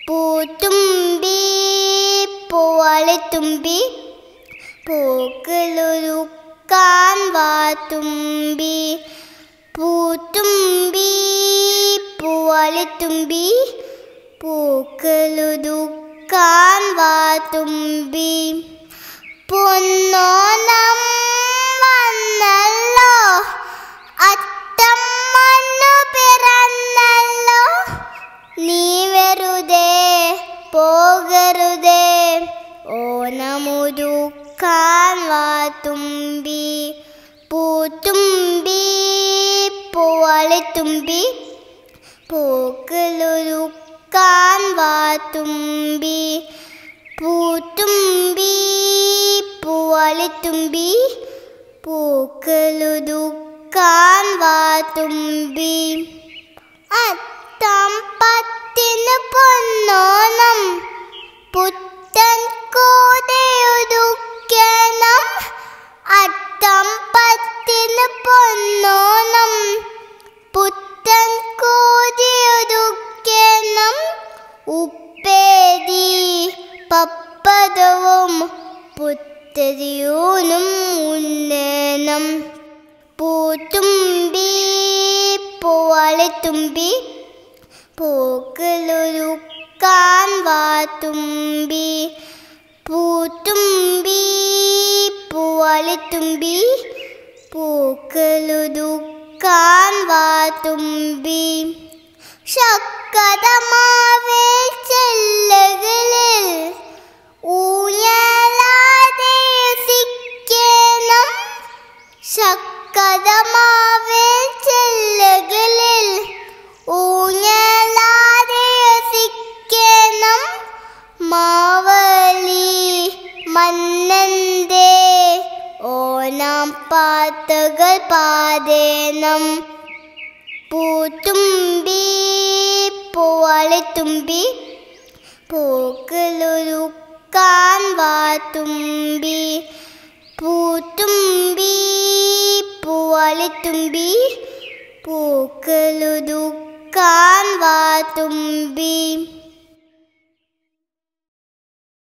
പൂത്തുമ്പി പൂവളിത്തുമ്പി പൂക്കളൊരുക്കാൻ വാത്തുമ്പി പൂത്തുമ്പി പൂവളിത്തുമ്പി പൂക്കളൊരുക്കാൻ വാത്തുമ്പി പൊന്നോണം വന്നല്ലോ അത്തമ്മന്നു പിറന്നല്ലോ നീ വെറുതെ പോകരുതേ ഓണമൊരുക്കാൻ വാത്തുമ്പി പൂത്തുമ്പി പൂവളിത്തുമ്പി പൂക്കളൊരുക്കാൻ വാത്തുമ്പി പൂത്തുമ്പി പൂവളിത്തുമ്പി പൂക്കളൊരുക്കാൻ വാത്തുമ്പി അത്തം പത്തിന് പൊന്നോണം പുത്തൻ കോതയൊരുക്കണം അത്തം പത്തിന് പൊന്നോണം പുത്തൻ കോതിയൊരുക്കണം ഉപ്പേരി പപ്പടവും പുത്തരിയൂനും ഉന്നേനം പൂത്തുമ്പി പൂവളിത്തുമ്പി പൂക്കളൊരുക്കാൻ വാത്തുമ്പി പൂത്തുമ്പി പൂവളിത്തുമ്പി പൂക്കളൊരുക്കാൻ വാത്തുമ്പി ശക്കരമാവേ ചെല്ലകളിൽ ഊയലാതെ രസിക്കണം ശക്കരമാവേ ചെല്ലകളിൽ ഊഞ്ഞലാതെ രസിക്കണം മാവലി മന്നന്റെ ഓണം പാട്ടുകൾ പാടേണം പൂത്തുമ്പി പൂവളിത്തുമ്പി പൂക്കളൊരുക്കാൻ വാത്തുമ്പി പൂത്തുമ്പി പൂവളിത്തുമ്പി പൂക്കളൊരുക്കാൻ വാത്തുമ്പി